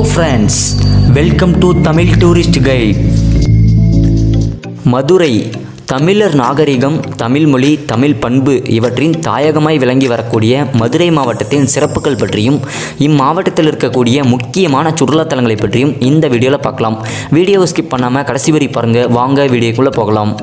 friends welcome to Tamil tourist guide Madurai தமிழர் நாகரிகம் தமிழ் மொழி தமிழ் பண்பு இவற்றின் தாயகமாய் விளங்கி வரக்கூடிய மதுரை மாவட்டத்தின் சிறப்புகள் பற்றியும் இம்மாவட்டத்தில் இருக்கக்கூடிய முக்கியமான சுற்றுலாத்தலங்களை பற்றியும் இந்த வீடியோவில் பார்க்கலாம் வீடியோவை ஸ்கிப் பண்ணாமல் கடைசி வரை பாருங்கள் வாங்க வீடியோக்குள்ளே போகலாம்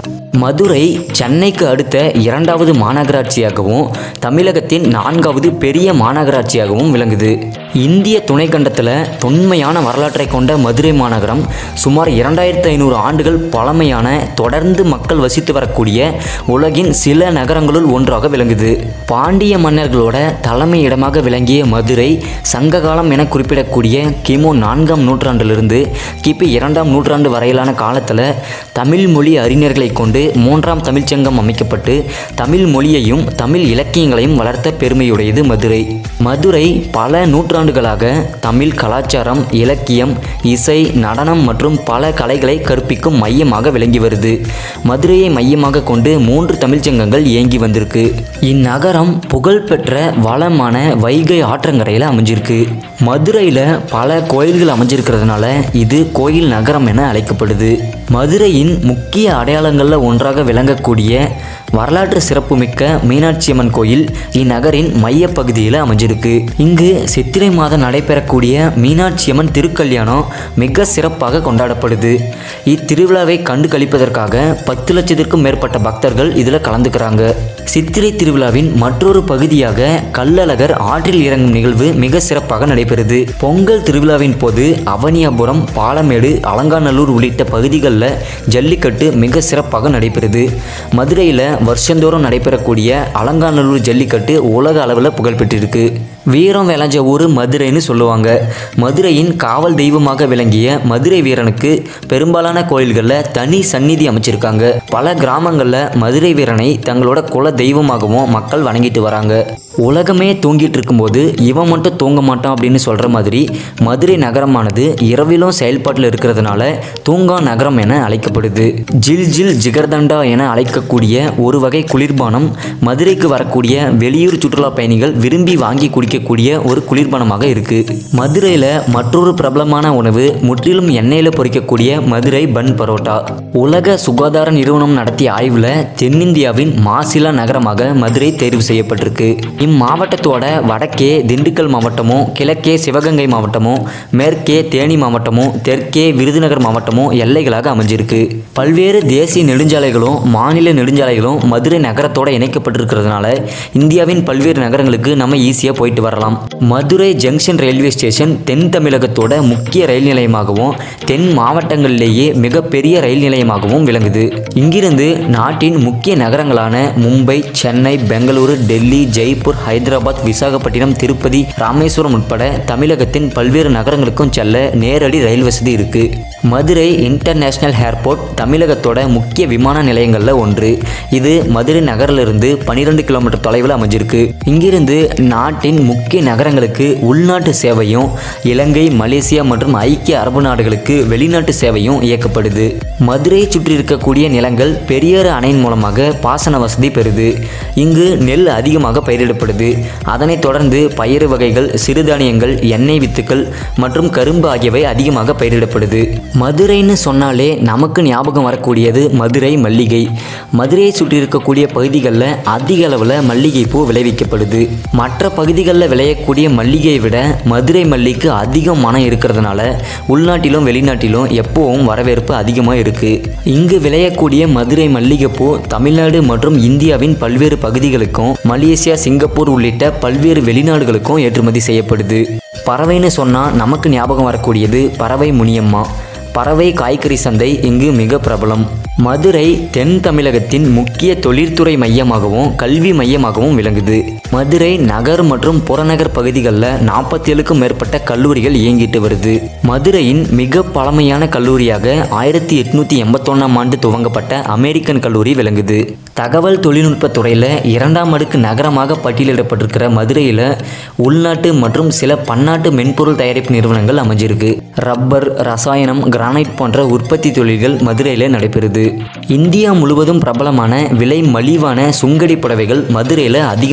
மதுரை சென்னைக்கு அடுத்த இரண்டாவது மாநகராட்சியாகவும் தமிழகத்தின் நான்காவது பெரிய மாநகராட்சியாகவும் விளங்குது இந்திய துணைக்கண்டத்தில் தொன்மையான வரலாற்றை கொண்ட மதுரை மாநகரம் சுமார் இரண்டாயிரத்து ஐநூறு ஆண்டுகள் பழமையான தொடர்ந்து மக்கள் வசித்து வரக்கூடிய உலகின் சில நகரங்களுள் ஒன்றாக விளங்குது பாண்டிய மன்னர்களோட தலைமையிடமாக விளங்கிய மதுரை சங்ககாலம் என குறிப்பிடக்கூடிய கிமு நான்காம் நூற்றாண்டிலிருந்து கிபி இரண்டாம் நூற்றாண்டு வரையிலான காலத்தில் தமிழ் மொழி அறிஞர்களை கொண்டு மூன்றாம் தமிழ்ச்சங்கம் அமைக்கப்பட்டு தமிழ் மொழியையும் தமிழ் இலக்கியங்களையும் வளர்த்த பெருமையுடையது மதுரை மதுரை பல நூற்றாண்டுகளாக தமிழ் கலாச்சாரம் இலக்கியம் இசை நடனம் மற்றும் பல கலைகளை கற்பிக்கும் மையமாக விளங்கி வருது மதுரையை மையமாக கொண்டு மூன்று தமிழ்ச்சங்கங்கள் இயங்கி வந்திருக்கு இந்நகரம் புகழ்பெற்ற வளமான வைகை ஆற்றங்கரையில் அமைஞ்சிருக்கு மதுரையில் பல கோயில்கள் அமைஞ்சிருக்கிறதுனால இது கோயில் நகரம் என அழைக்கப்படுது மதுரையின் முக்கிய அடையாளங்களில் ஒன்றாக விளங்கக்கூடிய வரலாற்று சிறப்புமிக்க மீனாட்சி அம்மன் கோயில் இந்நகரின் மையப்பகுதியில் அமைஞ்சிருக்கு இங்கு சித்திரை மாதம் நடைபெறக்கூடிய மீனாட்சி அம்மன் திருக்கல்யாணம் மிக சிறப்பாக கொண்டாடப்படுது இத்திருவிழாவை கண்டு கழிப்பதற்காக பத்து லட்சத்திற்கும் மேற்பட்ட பக்தர்கள் இதில் கலந்துக்கிறாங்க சித்திரை திருவிழாவின் மற்றொரு பகுதியாக கள்ளழகர் ஆற்றில் இறங்கும் நிகழ்வு மிக சிறப்பாக நடைபெறுது பொங்கல் திருவிழாவின் போது அவனியாபுரம் பாலமேடு அலங்காநல்லூர் உள்ளிட்ட பகுதிகளில் ஜல்லிக்கட்டு மிக சிறப்பாக நடைபெறுது மதுரையில் வருஷந்தோறும் நடைபெறக்கூடிய அலங்காநல்லூர் ஜல்லிக்கட்டு உலக அளவில் புகழ்பெற்றிருக்கு வீரம் விளைஞ்ச ஊர் மதுரைன்னு சொல்லுவாங்க மதுரையின் காவல் தெய்வமாக விளங்கிய மதுரை வீரனுக்கு பெரும்பாலான கோயில்களில் தனி சந்நிதி அமைச்சிருக்காங்க பல கிராமங்களில் மதுரை வீரனை தங்களோட குல தெய்வமாகவும் மக்கள் வணங்கிட்டு வராங்க உலகமே தூங்கிட்டு இருக்கும்போது இவன் மட்டும் தூங்க மாட்டான் அப்படின்னு சொல்கிற மாதிரி மதுரை நகரமானது இரவிலும் செயல்பாட்டில் இருக்கிறதுனால தூங்கா நகரம் என அழைக்கப்படுது ஜில் ஜில் ஜிகர்தண்டா என அழைக்கக்கூடிய ஒரு வகை குளிர்பானம் மதுரைக்கு வரக்கூடிய வெளியூர் சுற்றுலா பயணிகள் விரும்பி வாங்கி குடிக்கக்கூடிய ஒரு குளிர்பானமாக இருக்கு மதுரையில் மற்றொரு பிரபலமான உணவு முற்றிலும் எண்ணெயில் பொரிக்கக்கூடிய மதுரை பன் பரோட்டா உலக சுகாதார நிறுவனம் நடத்திய ஆய்வில் தென்னிந்தியாவின் மாசிலா நகரமாக மதுரை தேர்வு செய்யப்பட்டிருக்கு இம்மாவட்டத்தோட வடக்கே திண்டுக்கல் மாவட்டமும் கிழக்கே சிவகங்கை மாவட்டமும் மேற்கே தேனி மாவட்டமும் தெற்கே விருதுநகர் மாவட்டமும் எல்லைகளாக அமைஞ்சிருக்கு பல்வேறு தேசிய நெடுஞ்சாலைகளும் மாநில நெடுஞ்சாலைகளும் மதுரை நகரத்தோட இணைக்கப்பட்டிருக்கிறதுனால இந்தியாவின் பல்வேறு நகரங்களுக்கு நம்ம ஈஸியாக போயிட்டு வரலாம் மதுரை ஜங்ஷன் ரயில்வே ஸ்டேஷன் தென் தமிழகத்தோட முக்கிய ரயில் நிலையமாகவும் தென் மாவட்டங்களிலேயே மிகப்பெரிய ரயில் நிலையமாகவும் விளங்குது இங்கிருந்து நாட்டின் முக்கிய நகரங்களான மும்பை சென்னை பெங்களூரு டெல்லி ஜெய்ப்பூர் ஹைதராபாத் விசாகப்பட்டினம் திருப்பதி ராமேஸ்வரம் உட்பட தமிழகத்தின் பல்வேறு நகரங்களுக்கும் செல்ல நேரடி ரயில் வசதி இருக்கு மதுரை இன்டர்நேஷனல் ஏர்போர்ட் தமிழகத்தோட முக்கிய விமான நிலையங்களில் ஒன்று இது மதுரை நகரிலிருந்து பன்னிரெண்டு கிலோமீட்டர் தொலைவில் அமைஞ்சிருக்கு இங்கிருந்து நாட்டின் முக்கிய நகரங்களுக்கு உள்நாட்டு சேவையும் இலங்கை மலேசியா மற்றும் ஐக்கிய அரபு நாடுகளுக்கு வெளிநாட்டு சேவையும் இயக்கப்படுது மதுரையை சுற்றி இருக்கக்கூடிய நிலங்கள் பெரியாறு அணையின் மூலமாக பாசன வசதி பெறுது இங்கு நெல் அதிகமாக பயிரிடப்படுது அதனைத் தொடர்ந்து பயிறு வகைகள் சிறுதானியங்கள் எண்ணெய் வித்துக்கள் மற்றும் கரும்பு ஆகியவை அதிகமாக பயிரிடப்படுது மதுரைன்னு சொன்னாலே நமக்கு ஞாபகம் வரக்கூடியது மதுரை மல்லிகை மதுரையை சுற்றி இருக்கக்கூடிய பகுதிகளில் அதிக அளவில் மல்லிகைப்பூ விளைவிக்கப்படுது மற்ற பகுதிகளில் விளையக்கூடிய மல்லிகையை விட மதுரை மல்லிக்கு அதிகம் மனம் இருக்கிறதுனால உள்நாட்டிலும் வெளிநாட்டிலும் எப்பவும் வரவேற்பு அதிகமாக இருக்கு இங்கு விளையக்கூடிய மதுரை மல்லிகைப்பூ தமிழ்நாடு மற்றும் இந்தியாவின் பல்வேறு பகுதிகளுக்கும் மலேசியா சிங்கப்பூர் உள்ளிட்ட பல்வேறு வெளிநாடுகளுக்கும் ஏற்றுமதி செய்யப்படுது பறவைன்னு சொன்னால் நமக்கு ஞாபகம் வரக்கூடியது பறவை முனியம்மா பறவை காய்கறி சந்தை இங்கு மிக பிரபலம் மதுரை தென் தமிழகத்தின் முக்கிய தொழில்துறை மையமாகவும் கல்வி மையமாகவும் விளங்குது மதுரை நகர் மற்றும் புறநகர் பகுதிகளில் நாற்பத்தி ஏழுக்கும் மேற்பட்ட கல்லூரிகள் இயங்கிட்டு வருது மதுரையின் மிக பழமையான கல்லூரியாக ஆயிரத்தி எட்நூற்றி எண்பத்தொன்னாம் ஆண்டு துவங்கப்பட்ட அமெரிக்கன் கல்லூரி விளங்குது தகவல் தொழில்நுட்ப துறையில் இரண்டாம் அடுக்கு நகரமாக பட்டியலிடப்பட்டிருக்கிற மதுரையில் உள்நாட்டு மற்றும் சில பன்னாட்டு மென்பொருள் தயாரிப்பு நிறுவனங்கள் அமைஞ்சிருக்கு ரப்பர் ரசாயனம் கிரானைட் போன்ற உற்பத்தி தொழில்கள் மதுரையில் நடைபெறுது இந்தியா முழுவதும் பிரபலமான விலை மலிவான சுங்கடி புடவைகள் மதுரையில் அதிகமாக தயாரிக்க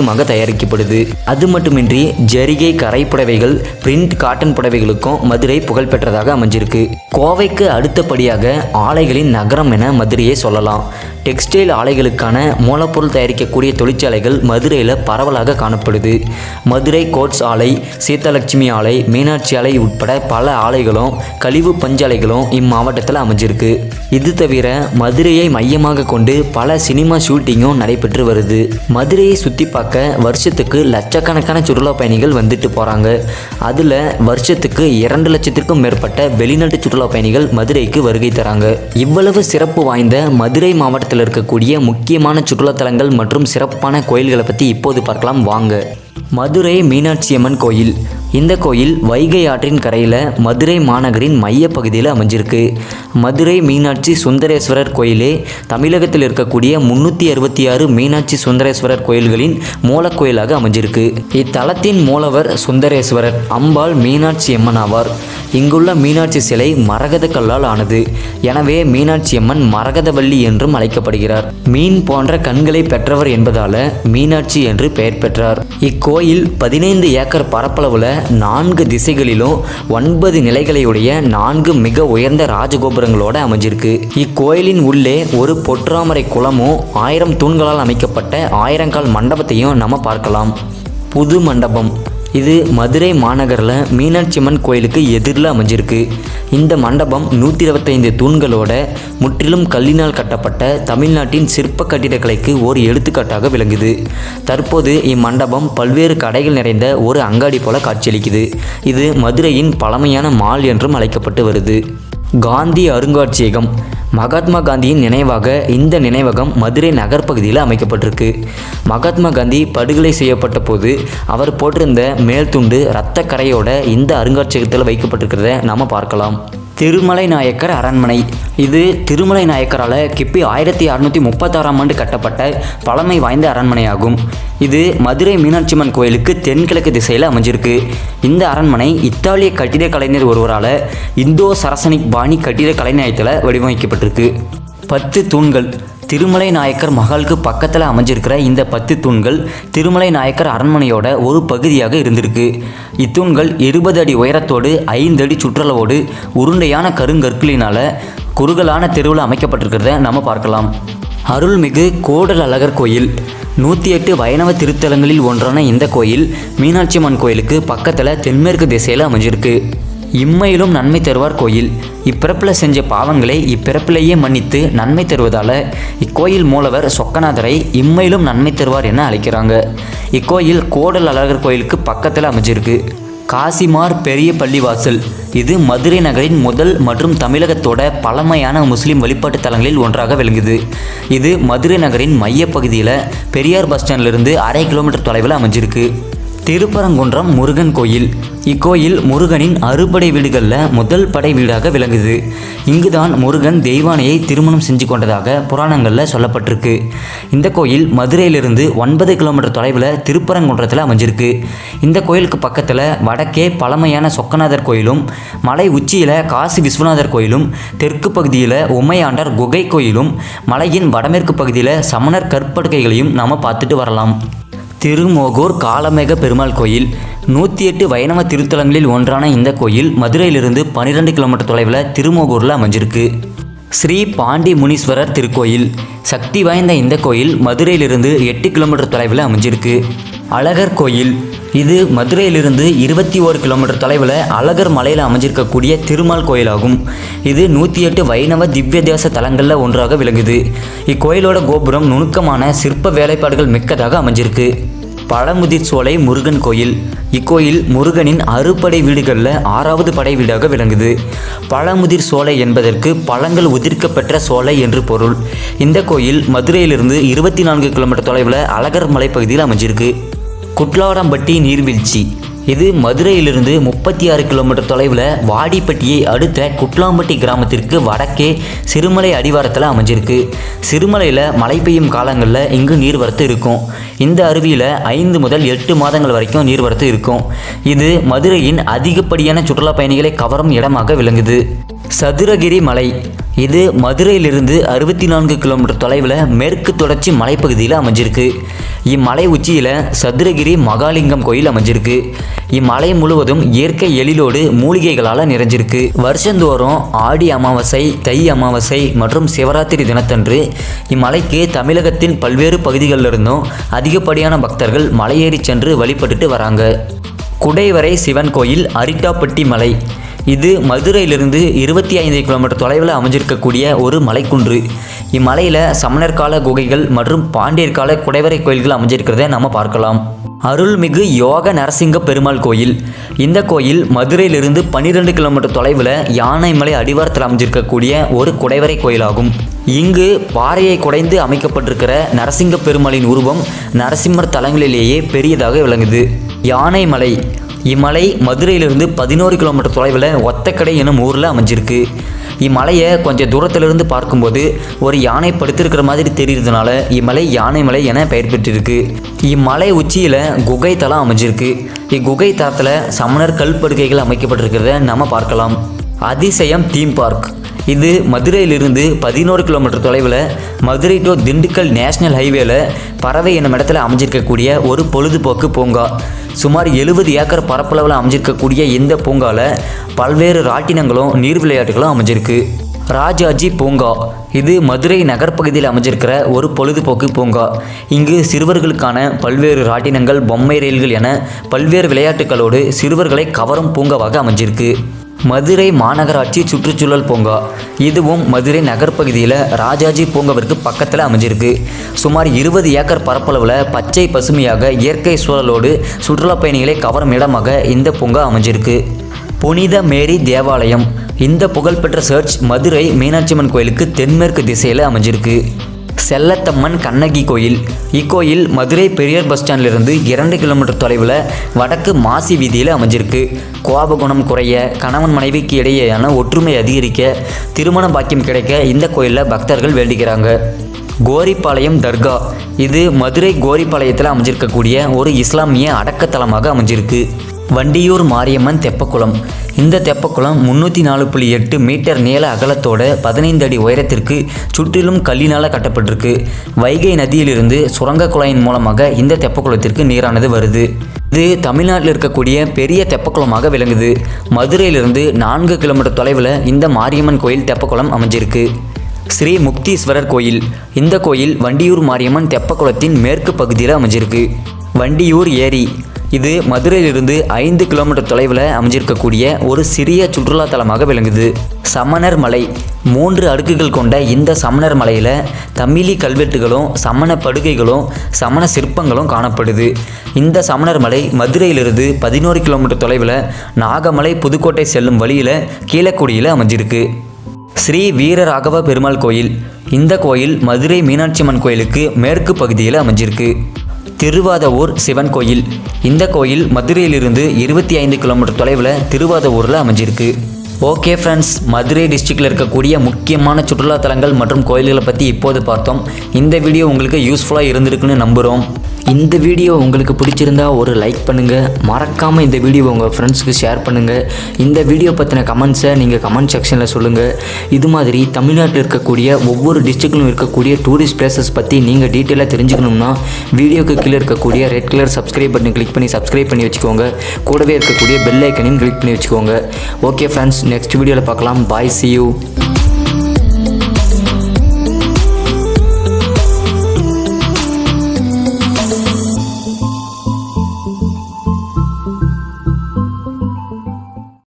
தயாரிக்கப்படுது அது மட்டுமின்றி ஜரிகை கரை புடவைகள் பிரிண்ட் காட்டன் புடவைகளுக்கும் மதுரை புகழ்பெற்றதாக அமைஞ்சிருக்கு கோவைக்கு அடுத்தபடியாக ஆலைகளின் நகரம் என மதுரையை சொல்லலாம் டெக்ஸ்டைல் ஆலைகளுக்கான மூலப்பொருள் தயாரிக்கக்கூடிய தொழிற்சாலைகள் மதுரையில் பரவலாக காணப்படுது மதுரை கோட்ஸ் ஆலை சீதாலட்சுமி ஆலை மீனாட்சி ஆலை உட்பட பல ஆலைகளும் கழிவு பஞ்சாலைகளும் இம்மாவட்டத்தில் அமைஞ்சிருக்கு இது தவிர மதுரையை மையமாக கொண்டு பல சினிமா ஷூட்டிங்கும் நடைபெற்று வருது மதுரையை சுற்றி பார்க்க வருஷத்துக்கு லட்சக்கணக்கான சுற்றுலா பயணிகள் வந்துட்டு போகிறாங்க அதில் வருஷத்துக்கு இரண்டு லட்சத்திற்கும் மேற்பட்ட வெளிநாட்டு சுற்றுலா பயணிகள் மதுரைக்கு வருகை தராங்க இவ்வளவு சிறப்பு வாய்ந்த மதுரை மாவட்டத்தில் இருக்கக்கூடிய முக்கியமான சுற்றுலாத்தலங்கள் மற்றும் சிறப்பான கோயில்களை பற்றி இப்போது பார்க்கலாம் வாங்க மதுரை மீனாட்சி அம்மன் கோயில் இந்த கோயில் வைகை ஆற்றின் கரையில் மதுரை மாநகரின் மையப் பகுதியில் அமைஞ்சிருக்கு மதுரை மீனாட்சி சுந்தரேஸ்வரர் கோயிலே தமிழகத்தில் இருக்கக்கூடிய முன்னூற்றி அறுபத்தி ஆறு மீனாட்சி சுந்தரேஸ்வரர் கோயில்களின் மூலக்கோயிலாக அமைஞ்சிருக்கு இத்தலத்தின் மூலவர் சுந்தரேஸ்வரர் அம்பாள் மீனாட்சி அம்மன் ஆவார் இங்குள்ள மீனாட்சி சிலை மரகத கல்லால் ஆனது எனவே மீனாட்சி அம்மன் மரகதவள்ளி என்றும் அழைக்கப்படுகிறார் மீன் போன்ற கண்களை பெற்றவர் என்பதால மீனாட்சி என்று பெயர் பெற்றார் இக்கோயில் பதினைந்து ஏக்கர் பரப்பளவுல நான்கு திசைகளிலும் ஒன்பது நிலைகளையுடைய நான்கு மிக உயர்ந்த ராஜகோபுரங்களோட அமைஞ்சிருக்கு இக்கோயிலின் உள்ளே ஒரு பொற்றாமரை குளமும் ஆயிரம் தூண்களால் அமைக்கப்பட்ட ஆயிரங்கால் மண்டபத்தையும் நம்ம பார்க்கலாம் புது மண்டபம் இது மதுரை மாநகரில் மீனாட்சி அம்மன் கோயிலுக்கு எதிரில் அமைஞ்சிருக்கு இந்த மண்டபம் நூற்றி இருபத்தைந்து தூண்களோட முற்றிலும் கல்லினால் கட்டப்பட்ட தமிழ்நாட்டின் சிற்ப கட்டிடக்கலைக்கு ஒரு எடுத்துக்காட்டாக விளங்குது தற்போது இம்மண்டபம் பல்வேறு கடைகள் நிறைந்த ஒரு அங்காடி போல காட்சியளிக்குது இது மதுரையின் பழமையான மால் என்றும் அழைக்கப்பட்டு வருது காந்தி அருங்காட்சியகம் மகாத்மா காந்தியின் நினைவாக இந்த நினைவகம் மதுரை நகர்ப்பகுதியில் அமைக்கப்பட்டிருக்கு மகாத்மா காந்தி படுகொலை செய்யப்பட்ட போது அவர் போட்டிருந்த மேல் துண்டு இரத்த கரையோட இந்த அருங்காட்சியகத்தில் வைக்கப்பட்டிருக்கிறத நாம பார்க்கலாம் திருமலை நாயக்கர் அரண்மனை இது திருமலை நாயக்கரால் கிபி ஆயிரத்தி அறுநூற்றி முப்பத்தாறாம் ஆண்டு கட்டப்பட்ட பழமை வாய்ந்த அரண்மனையாகும் இது மதுரை மீனாட்சியம்மன் கோயிலுக்கு தென்கிழக்கு திசையில் அமைஞ்சிருக்கு இந்த அரண்மனை இத்தாலிய கட்டிடக் கலைஞர் ஒருவரால் இந்தோ சரசனிக் பாணி கட்டிடக் கலைநயத்தில் வடிவமைக்கப்பட்டிருக்கு பத்து தூண்கள் திருமலை நாயக்கர் மகாலுக்கு பக்கத்தில் அமைஞ்சிருக்கிற இந்த பத்து தூண்கள் திருமலை நாயக்கர் அரண்மனையோட ஒரு பகுதியாக இருந்திருக்கு இத்தூண்கள் இருபது அடி உயரத்தோடு ஐந்து அடி சுற்றளவோடு உருண்டையான கருங்கற்களினால் குறுகலான தெருவில் அமைக்கப்பட்டிருக்கிறத நம்ம பார்க்கலாம் அருள்மிகு கோடல் அழகர் கோயில் நூற்றி எட்டு வைணவ திருத்தலங்களில் ஒன்றான இந்த கோயில் மீனாட்சி அம்மன் கோயிலுக்கு பக்கத்தில் தென்மேற்கு திசையில் அமைஞ்சிருக்கு இம்மையிலும் நன்மை தருவார் கோயில் இப்பிறப்பில் செஞ்ச பாவங்களை இப்பிறப்பிலேயே மன்னித்து நன்மை தருவதால் இக்கோயில் மூலவர் சொக்கநாதரை இம்மையிலும் நன்மை தருவார் என அழைக்கிறாங்க இக்கோயில் கோடல் அழகர் கோயிலுக்கு பக்கத்தில் அமைஞ்சிருக்கு காசிமார் பெரிய பள்ளிவாசல் இது மதுரை நகரின் முதல் மற்றும் தமிழகத்தோட பழமையான முஸ்லிம் வழிபாட்டு தலங்களில் ஒன்றாக விளங்குது இது மதுரை நகரின் மையப்பகுதியில் பெரியார் பஸ் ஸ்டாண்ட்லேருந்து அரை கிலோமீட்டர் தொலைவில் அமைஞ்சிருக்கு திருப்பரங்குன்றம் முருகன் கோயில் இக்கோயில் முருகனின் அறுபடை வீடுகளில் முதல் படை வீடாக விளங்குது இங்குதான் முருகன் தெய்வானையை திருமணம் செஞ்சு கொண்டதாக புராணங்களில் சொல்லப்பட்டிருக்கு இந்த கோயில் மதுரையிலிருந்து ஒன்பது கிலோமீட்டர் தொலைவில் திருப்பரங்குன்றத்தில் அமைஞ்சிருக்கு இந்த கோயிலுக்கு பக்கத்தில் வடக்கே பழமையான சொக்கநாதர் கோயிலும் மலை உச்சியில் காசி விஸ்வநாதர் கோயிலும் தெற்கு பகுதியில் உமையாண்டர் குகை கோயிலும் மலையின் வடமேற்கு பகுதியில் சமணர் கற்படுக்கைகளையும் நாம் பார்த்துட்டு வரலாம் திருமோகூர் காலமேக பெருமாள் கோயில் நூற்றி எட்டு வைணவ திருத்தலங்களில் ஒன்றான இந்த கோயில் மதுரையிலிருந்து பன்னிரெண்டு கிலோமீட்டர் தொலைவில் திருமோகூரில் அமைஞ்சிருக்கு ஸ்ரீ பாண்டி முனீஸ்வரர் திருக்கோயில் சக்தி வாய்ந்த இந்த கோயில் மதுரையிலிருந்து எட்டு கிலோமீட்டர் தொலைவில் அமைஞ்சிருக்கு அழகர் கோயில் இது மதுரையிலிருந்து இருபத்தி ஓரு கிலோமீட்டர் தொலைவில் அழகர் மலையில் அமைஞ்சிருக்கக்கூடிய திருமால் கோயிலாகும் இது நூற்றி எட்டு வைணவ திவ்ய தேச தலங்களில் ஒன்றாக விளங்குது இக்கோயிலோட கோபுரம் நுணுக்கமான சிற்ப வேலைப்பாடுகள் மிக்கதாக அமைஞ்சிருக்கு பழமுதிர் சோலை முருகன் கோயில் இக்கோயில் முருகனின் அறுபடை வீடுகளில் ஆறாவது படை வீடாக விளங்குது பழமுதிர் சோலை என்பதற்கு பழங்கள் உதிர்க்கப்பெற்ற சோலை என்று பொருள் இந்த கோயில் மதுரையிலிருந்து இருபத்தி நான்கு கிலோமீட்டர் தொலைவில் அழகர் மலைப்பகுதியில் அமைஞ்சிருக்கு குட்லாடம்பட்டி நீர்வீழ்ச்சி இது மதுரையிலிருந்து முப்பத்தி ஆறு கிலோமீட்டர் தொலைவில் வாடிப்பட்டியை அடுத்த குட்லாம்பட்டி கிராமத்திற்கு வடக்கே சிறுமலை அடிவாரத்தில் அமைஞ்சிருக்கு சிறுமலையில் மழை பெய்யும் காலங்களில் இங்கு நீர்வரத்து இருக்கும் இந்த அருவியில் ஐந்து முதல் எட்டு மாதங்கள் வரைக்கும் நீர்வரத்து இருக்கும் இது மதுரையின் அதிகப்படியான சுற்றுலா பயணிகளை கவரும் இடமாக விளங்குது சதுரகிரி மலை இது மதுரையிலிருந்து அறுபத்தி நான்கு கிலோமீட்டர் தொலைவில் மேற்கு தொடர்ச்சி மலைப்பகுதியில் அமைஞ்சிருக்கு இம்மலை உச்சியில் சதுரகிரி மகாலிங்கம் கோயில் அமைஞ்சிருக்கு இம்மலை முழுவதும் இயற்கை எழிலோடு மூலிகைகளால் நிறைஞ்சிருக்கு வருஷந்தோறும் ஆடி அமாவாசை தை அமாவாசை மற்றும் சிவராத்திரி தினத்தன்று இம்மலைக்கு தமிழகத்தின் பல்வேறு பகுதிகளிலிருந்தும் அதிகப்படியான பக்தர்கள் மலையேறி சென்று வழிபட்டுட்டு வராங்க குடைவரை சிவன் கோயில் அரிட்டாப்பட்டி மலை இது மதுரையிலிருந்து இருபத்தி ஐந்து கிலோமீட்டர் தொலைவில் அமைஞ்சிருக்கக்கூடிய ஒரு மலைக்குன்று இம்மலையில் சமணர் கால குகைகள் மற்றும் பாண்டியர் கால குடைவரை கோயில்கள் அமைஞ்சிருக்கிறத நம்ம பார்க்கலாம் அருள்மிகு யோக நரசிங்க பெருமாள் கோயில் இந்த கோயில் மதுரையிலிருந்து பன்னிரெண்டு கிலோமீட்டர் தொலைவில் யானைமலை அடிவாரத்தில் அமைஞ்சிருக்கக்கூடிய ஒரு குடைவரை கோயிலாகும் இங்கு பாறையை குடைந்து அமைக்கப்பட்டிருக்கிற நரசிங்க பெருமாளின் உருவம் நரசிம்மர் தலங்களிலேயே பெரியதாக விளங்குது யானைமலை இம்மலை மதுரையிலிருந்து பதினோரு கிலோமீட்டர் தொலைவில் ஒத்தக்கடை எனும் ஊரில் அமைஞ்சிருக்கு இம்மலையை கொஞ்சம் தூரத்திலிருந்து பார்க்கும்போது ஒரு யானை படுத்திருக்கிற மாதிரி தெரிகிறதுனால இம்மலை யானைமலை என பெயர் பெற்றிருக்கு இம்மலை உச்சியில் குகை தலம் அமைஞ்சிருக்கு இக்குகை தளத்தில் சமணர் கல்படுக்கைகள் அமைக்கப்பட்டிருக்கிறத நம்ம பார்க்கலாம் அதிசயம் தீம் பார்க் இது மதுரையிலிருந்து பதினோரு கிலோமீட்டர் தொலைவில் மதுரை டு திண்டுக்கல் நேஷனல் ஹைவேல பறவை என்னும் இடத்துல அமைஞ்சிருக்கக்கூடிய ஒரு பொழுதுபோக்கு பூங்கா சுமார் எழுபது ஏக்கர் பரப்பளவில் அமைஞ்சிருக்கக்கூடிய இந்த பூங்காவில் பல்வேறு ராட்டினங்களும் நீர் விளையாட்டுகளும் அமைஞ்சிருக்கு ராஜாஜி பூங்கா இது மதுரை நகர்ப்பகுதியில் அமைஞ்சிருக்கிற ஒரு பொழுதுபோக்கு பூங்கா இங்கு சிறுவர்களுக்கான பல்வேறு ராட்டினங்கள் பொம்மை ரயில்கள் என பல்வேறு விளையாட்டுகளோடு சிறுவர்களை கவரும் பூங்காவாக அமைஞ்சிருக்கு மதுரை மாநகராட்சி சுற்றுச்சூழல் பூங்கா இதுவும் மதுரை நகர்ப்பகுதியில் ராஜாஜி பூங்காவிற்கு பக்கத்தில் அமைஞ்சிருக்கு சுமார் இருபது ஏக்கர் பரப்பளவில் பச்சை பசுமையாக இயற்கை சூழலோடு சுற்றுலா பயணிகளை கவரும் இடமாக இந்த பூங்கா அமைஞ்சிருக்கு புனித மேரி தேவாலயம் இந்த புகழ்பெற்ற சர்ச் மதுரை மீனாட்சியம்மன் கோயிலுக்கு தென்மேற்கு திசையில் அமைஞ்சிருக்கு செல்லத்தம்மன் கண்ணகி கோயில் இக்கோயில் மதுரை பெரியார் பஸ் ஸ்டாண்டிலிருந்து இரண்டு கிலோமீட்டர் தொலைவில் வடக்கு மாசி வீதியில் அமைஞ்சிருக்கு கோபகுணம் குறைய கணவன் மனைவிக்கு இடையேயான ஒற்றுமை அதிகரிக்க திருமண பாக்கியம் கிடைக்க இந்த கோயிலில் பக்தர்கள் வேண்டிக்கிறாங்க கோரிப்பாளையம் தர்கா இது மதுரை கோரிப்பாளையத்தில் அமைஞ்சிருக்கக்கூடிய ஒரு இஸ்லாமிய அடக்கத்தலமாக அமைஞ்சிருக்கு வண்டியூர் மாரியம்மன் தெப்பக்குளம் இந்த தெப்பக்குளம் முந்நூற்றி நாலு புள்ளி எட்டு மீட்டர் நீள அகலத்தோட பதினைந்து அடி உயரத்திற்கு சுற்றிலும் கல்லினால் கட்டப்பட்டிருக்கு வைகை நதியிலிருந்து சுரங்க குழாயின் மூலமாக இந்த தெப்பக்குளத்திற்கு நீரானது வருது இது தமிழ்நாட்டில் இருக்கக்கூடிய பெரிய தெப்பக்குளமாக விளங்குது மதுரையிலிருந்து நான்கு கிலோமீட்டர் தொலைவில் இந்த மாரியம்மன் கோயில் தெப்பக்குளம் அமைஞ்சிருக்கு ஸ்ரீ முக்தீஸ்வரர் கோயில் இந்த கோயில் வண்டியூர் மாரியம்மன் தெப்பக்குளத்தின் மேற்கு பகுதியில் அமைஞ்சிருக்கு வண்டியூர் ஏரி இது மதுரையிலிருந்து ஐந்து கிலோமீட்டர் தொலைவில் அமைஞ்சிருக்கக்கூடிய ஒரு சிறிய சுற்றுலா தலமாக விளங்குது சமணர் மலை மூன்று அடுக்குகள் கொண்ட இந்த சமணர் மலையில் தமிழி கல்வெட்டுகளும் சமண படுகைகளும் சமண சிற்பங்களும் காணப்படுது இந்த சமணர் மலை மதுரையிலிருந்து பதினோரு கிலோமீட்டர் தொலைவில் நாகமலை புதுக்கோட்டை செல்லும் வழியில் கீழக்குடியில் அமைஞ்சிருக்கு ஸ்ரீ வீரராகவ பெருமாள் கோயில் இந்த கோயில் மதுரை மீனாட்சியம்மன் கோயிலுக்கு மேற்கு பகுதியில் அமைஞ்சிருக்கு திருவாதவூர் சிவன் கோயில் இந்த கோயில் மதுரையிலிருந்து இருபத்தி ஐந்து கிலோமீட்டர் தொலைவில் திருவாதவூரில் அமைஞ்சிருக்கு ஓகே ஃப்ரெண்ட்ஸ் மதுரை டிஸ்ட்ரிக்டில் இருக்கக்கூடிய முக்கியமான சுற்றுலா தலங்கள் மற்றும் கோயில்களை பற்றி இப்போது பார்த்தோம் இந்த வீடியோ உங்களுக்கு யூஸ்ஃபுல்லாக இருந்திருக்குன்னு நம்புகிறோம் இந்த வீடியோ உங்களுக்கு பிடிச்சிருந்தா ஒரு லைக் பண்ணுங்கள் மறக்காமல் இந்த வீடியோ உங்கள் ஃப்ரெண்ட்ஸுக்கு ஷேர் பண்ணுங்கள் இந்த வீடியோ பற்றின கமெண்ட்ஸை நீங்கள் கமெண்ட் செக்ஷனில் சொல்லுங்கள் இது மாதிரி தமிழ்நாட்டில் இருக்கக்கூடிய ஒவ்வொரு டிஸ்ட்ரிக்ட்லையும் இருக்கக்கூடிய டூரிஸ்ட் பிளேசஸ் பற்றி நீங்கள் டீட்டெயிலாக தெரிஞ்சுக்கணும்னா வீடியோக்கு கீழே இருக்கக்கூடிய red colour subscribe button click பண்ணி சப்ஸ்கிரைப் பண்ணி வச்சுக்கோங்க கூடவே இருக்கக்கூடிய பெல் ஐக்கனையும் கிளிக் பண்ணி வச்சுக்கோங்க ஓகே ஃப்ரெண்ட்ஸ் நெக்ஸ்ட் வீடியோவில் பார்க்கலாம் பாய் see you